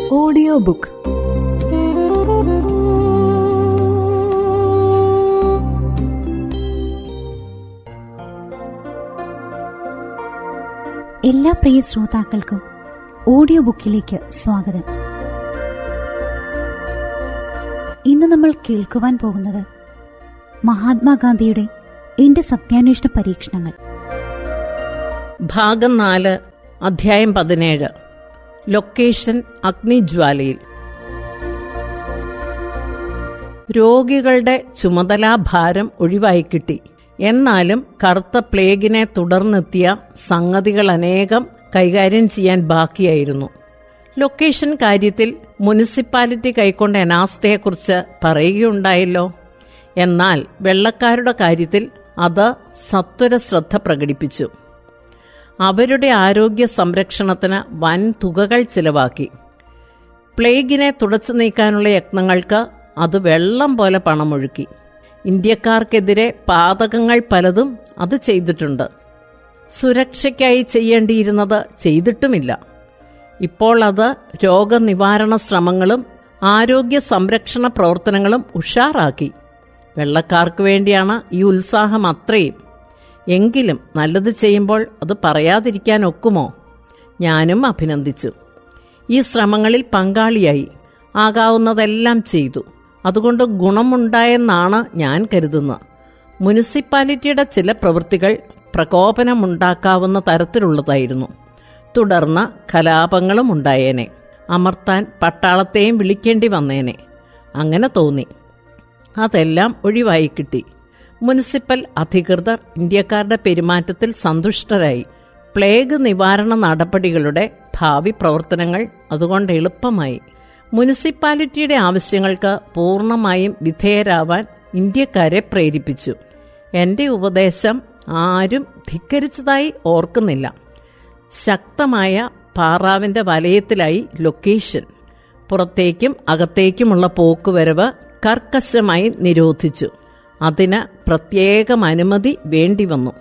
audio book എല്ലാ പ്രിയ ശ്രോതാക്കൾക്കും audio ബുക്കിലേക്ക് സ്വാഗതം ഇന്ന് നമ്മൾ കേൾക്കുവാൻ പോകുന്നത് മഹാത്മാഗാന്ധിയുടെ എന്റെ സത്യാന്വേഷണ പരീക്ഷണങ്ങൾ ഭാഗം നാല് അധ്യായം പതിനേഴ് ലൊക്കേഷൻ അഗ്നിജ്വാലയിൽ രോഗികളുടെ ചുമതലാഭാരം ഒഴിവായി കിട്ടി എന്നാലും കറുത്ത പ്ലേഗിനെ തുടർന്നെത്തിയ സംഗതികൾ അനേകം കൈകാര്യം ചെയ്യാൻ ബാക്കിയായിരുന്നു ലൊക്കേഷൻ കാര്യത്തിൽ മുനിസിപ്പാലിറ്റി കൈക്കൊണ്ട അനാസ്ഥയെക്കുറിച്ച് പറയുകയുണ്ടായല്ലോ എന്നാൽ വെള്ളക്കാരുടെ കാര്യത്തിൽ അത് സത്വര ശ്രദ്ധ പ്രകടിപ്പിച്ചു അവരുടെ ആരോഗ്യ സംരക്ഷണത്തിന് വൻ തുകകൾ ചിലവാക്കി പ്ലേഗിനെ തുടച്ചു നീക്കാനുള്ള യത്നങ്ങൾക്ക് അത് വെള്ളം പോലെ പണമൊഴുക്കി ഇന്ത്യക്കാർക്കെതിരെ പാതകങ്ങൾ പലതും അത് ചെയ്തിട്ടുണ്ട് സുരക്ഷയ്ക്കായി ചെയ്യേണ്ടിയിരുന്നത് ചെയ്തിട്ടുമില്ല ഇപ്പോൾ അത് രോഗനിവാരണ ശ്രമങ്ങളും ആരോഗ്യ സംരക്ഷണ പ്രവർത്തനങ്ങളും ഉഷാറാക്കി വെള്ളക്കാർക്ക് വേണ്ടിയാണ് ഈ ഉത്സാഹം അത്രയും എങ്കിലും നല്ലത് ചെയ്യുമ്പോൾ അത് പറയാതിരിക്കാൻ ഒക്കുമോ ഞാനും അഭിനന്ദിച്ചു ഈ ശ്രമങ്ങളിൽ പങ്കാളിയായി ആകാവുന്നതെല്ലാം ചെയ്തു അതുകൊണ്ട് ഗുണമുണ്ടായെന്നാണ് ഞാൻ കരുതുന്നത് മുനിസിപ്പാലിറ്റിയുടെ ചില പ്രവൃത്തികൾ പ്രകോപനമുണ്ടാക്കാവുന്ന തരത്തിലുള്ളതായിരുന്നു തുടർന്ന് കലാപങ്ങളും ഉണ്ടായേനെ അമർത്താൻ പട്ടാളത്തെയും വിളിക്കേണ്ടി വന്നേനെ അങ്ങനെ തോന്നി അതെല്ലാം ഒഴിവായി കിട്ടി മുനിസിപ്പൽ അധികൃതർ ഇന്ത്യക്കാരുടെ പെരുമാറ്റത്തിൽ സന്തുഷ്ടരായി പ്ലേഗ് നിവാരണ നടപടികളുടെ ഭാവി പ്രവർത്തനങ്ങൾ അതുകൊണ്ട് എളുപ്പമായി മുനിസിപ്പാലിറ്റിയുടെ ആവശ്യങ്ങൾക്ക് പൂർണ്ണമായും വിധേയരാവാൻ ഇന്ത്യക്കാരെ പ്രേരിപ്പിച്ചു എന്റെ ഉപദേശം ആരും ധിക്കരിച്ചതായി ഓർക്കുന്നില്ല ശക്തമായ പാറാവിന്റെ വലയത്തിലായി ലൊക്കേഷൻ പുറത്തേക്കും അകത്തേക്കുമുള്ള പോക്കുവരവ് കർക്കശമായി നിരോധിച്ചു അതിന് പ്രത്യേകം അനുമതി വേണ്ടിവന്നു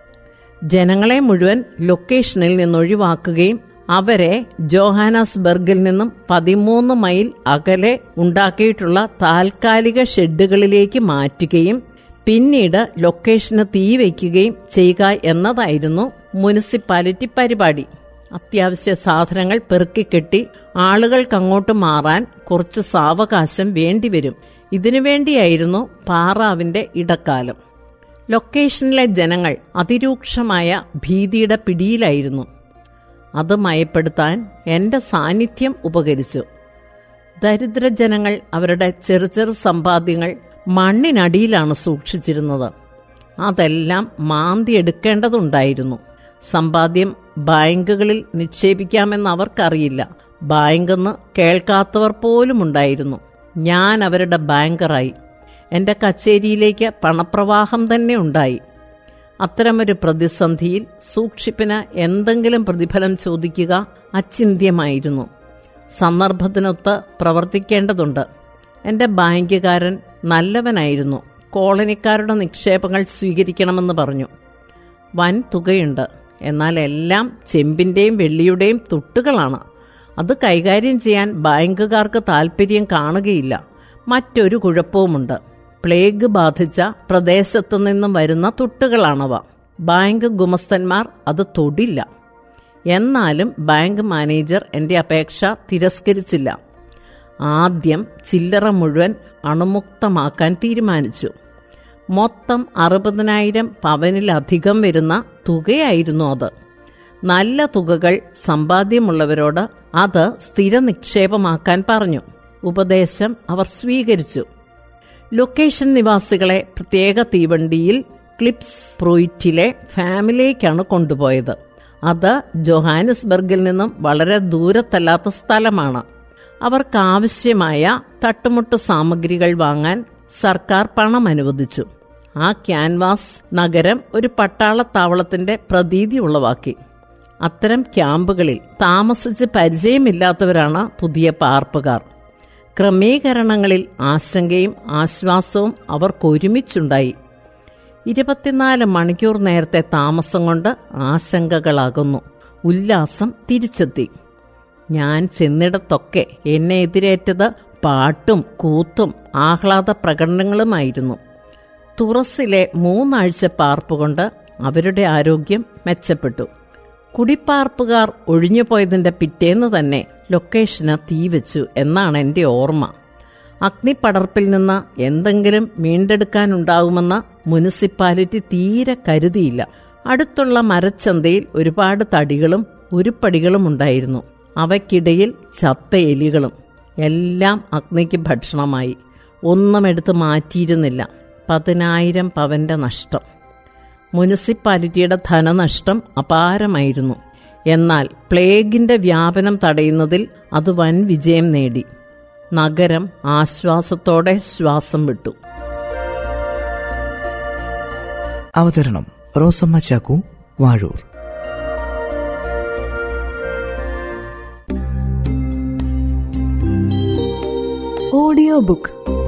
ജനങ്ങളെ മുഴുവൻ ലൊക്കേഷനിൽ നിന്നൊഴിവാക്കുകയും അവരെ ജോഹാനസ്ബർഗിൽ നിന്നും പതിമൂന്ന് മൈൽ അകലെ ഉണ്ടാക്കിയിട്ടുള്ള താൽക്കാലിക ഷെഡുകളിലേക്ക് മാറ്റുകയും പിന്നീട് ലൊക്കേഷന് തീ വയ്ക്കുകയും ചെയ്യുക എന്നതായിരുന്നു മുനിസിപ്പാലിറ്റി പരിപാടി അത്യാവശ്യ സാധനങ്ങൾ പെറുക്കിക്കെട്ടി ആളുകൾക്ക് അങ്ങോട്ട് മാറാൻ കുറച്ച് സാവകാശം വേണ്ടിവരും ഇതിനുവേണ്ടിയായിരുന്നു പാറാവിന്റെ ഇടക്കാലം ലൊക്കേഷനിലെ ജനങ്ങൾ അതിരൂക്ഷമായ ഭീതിയുടെ പിടിയിലായിരുന്നു അത് മയപ്പെടുത്താൻ എന്റെ സാന്നിധ്യം ഉപകരിച്ചു ദരിദ്ര ജനങ്ങൾ അവരുടെ ചെറു ചെറു സമ്പാദ്യങ്ങൾ മണ്ണിനടിയിലാണ് സൂക്ഷിച്ചിരുന്നത് അതെല്ലാം മാന്തിയെടുക്കേണ്ടതുണ്ടായിരുന്നു സമ്പാദ്യം ബാങ്കുകളിൽ നിക്ഷേപിക്കാമെന്ന് അവർക്കറിയില്ല ബാങ്കെന്ന് കേൾക്കാത്തവർ പോലും ഉണ്ടായിരുന്നു ഞാൻ അവരുടെ ബാങ്കറായി എന്റെ കച്ചേരിയിലേക്ക് പണപ്രവാഹം തന്നെ ഉണ്ടായി അത്തരമൊരു പ്രതിസന്ധിയിൽ സൂക്ഷിപ്പിന് എന്തെങ്കിലും പ്രതിഫലം ചോദിക്കുക അചിന്ത്യമായിരുന്നു സന്ദർഭത്തിനൊത്ത് പ്രവർത്തിക്കേണ്ടതുണ്ട് എന്റെ ബാങ്കുകാരൻ നല്ലവനായിരുന്നു കോളനിക്കാരുടെ നിക്ഷേപങ്ങൾ സ്വീകരിക്കണമെന്ന് പറഞ്ഞു വൻ തുകയുണ്ട് എന്നാൽ എല്ലാം ചെമ്പിന്റെയും വെള്ളിയുടെയും തുട്ടുകളാണ് അത് കൈകാര്യം ചെയ്യാൻ ബാങ്കുകാർക്ക് താൽപ്പര്യം കാണുകയില്ല മറ്റൊരു കുഴപ്പവുമുണ്ട് പ്ലേഗ് ബാധിച്ച പ്രദേശത്തു നിന്നും വരുന്ന തുട്ടുകളാണവ ബാങ്ക് ഗുമസ്തന്മാർ അത് തൊടില്ല എന്നാലും ബാങ്ക് മാനേജർ എന്റെ അപേക്ഷ തിരസ്കരിച്ചില്ല ആദ്യം ചില്ലറ മുഴുവൻ അണുമുക്തമാക്കാൻ തീരുമാനിച്ചു മൊത്തം അറുപതിനായിരം പവനിലധികം വരുന്ന തുകയായിരുന്നു അത് നല്ല തുകകൾ സമ്പാദ്യമുള്ളവരോട് അത് സ്ഥിര നിക്ഷേപമാക്കാൻ പറഞ്ഞു ഉപദേശം അവർ സ്വീകരിച്ചു ലൊക്കേഷൻ നിവാസികളെ പ്രത്യേക തീവണ്ടിയിൽ ക്ലിപ്സ് പ്രോയിറ്റിലെ ഫാമിലിയിലേക്കാണ് കൊണ്ടുപോയത് അത് ജോഹാനിസ്ബർഗിൽ നിന്നും വളരെ ദൂരത്തല്ലാത്ത സ്ഥലമാണ് അവർക്കാവശ്യമായ തട്ടുമുട്ട് സാമഗ്രികൾ വാങ്ങാൻ സർക്കാർ പണം അനുവദിച്ചു ആ ക്യാൻവാസ് നഗരം ഒരു പട്ടാളത്താവളത്തിന്റെ പ്രതീതി ഉളവാക്കി അത്തരം ക്യാമ്പുകളിൽ താമസിച്ച് പരിചയമില്ലാത്തവരാണ് പുതിയ പാർപ്പുകാർ ക്രമീകരണങ്ങളിൽ ആശങ്കയും ആശ്വാസവും അവർക്കൊരുമിച്ചുണ്ടായി ഇരുപത്തിനാല് മണിക്കൂർ നേരത്തെ താമസം കൊണ്ട് ആശങ്കകളാകുന്നു ഉല്ലാസം തിരിച്ചെത്തി ഞാൻ ചെന്നിടത്തൊക്കെ എന്നെ എതിരേറ്റത് പാട്ടും കൂത്തും ആഹ്ലാദ പ്രകടനങ്ങളുമായിരുന്നു തുറസിലെ മൂന്നാഴ്ച പാർപ്പുകൊണ്ട് അവരുടെ ആരോഗ്യം മെച്ചപ്പെട്ടു കുടിപ്പാർപ്പുകാർ ഒഴിഞ്ഞുപോയതിന്റെ പിറ്റേന്ന് തന്നെ ലൊക്കേഷന് തീവച്ചു എന്നാണ് എൻ്റെ ഓർമ്മ അഗ്നിപ്പടർപ്പിൽ നിന്ന് എന്തെങ്കിലും വീണ്ടെടുക്കാനുണ്ടാകുമെന്ന് മുനിസിപ്പാലിറ്റി തീരെ കരുതിയില്ല അടുത്തുള്ള മരച്ചന്തയിൽ ഒരുപാട് തടികളും ഉരുപ്പടികളും ഉണ്ടായിരുന്നു അവയ്ക്കിടയിൽ ചത്ത എലികളും എല്ലാം അഗ്നിക്ക് ഭക്ഷണമായി ഒന്നും എടുത്ത് മാറ്റിയിരുന്നില്ല പതിനായിരം പവന്റെ നഷ്ടം മുനിസിപ്പാലിറ്റിയുടെ ധനനഷ്ടം അപാരമായിരുന്നു എന്നാൽ പ്ലേഗിന്റെ വ്യാപനം തടയുന്നതിൽ അത് വൻ വിജയം നേടി നഗരം ആശ്വാസത്തോടെ ശ്വാസം വിട്ടു അവതരണം റോസമ്മ ചാക്കു വാഴൂർ ഓഡിയോ ബുക്ക്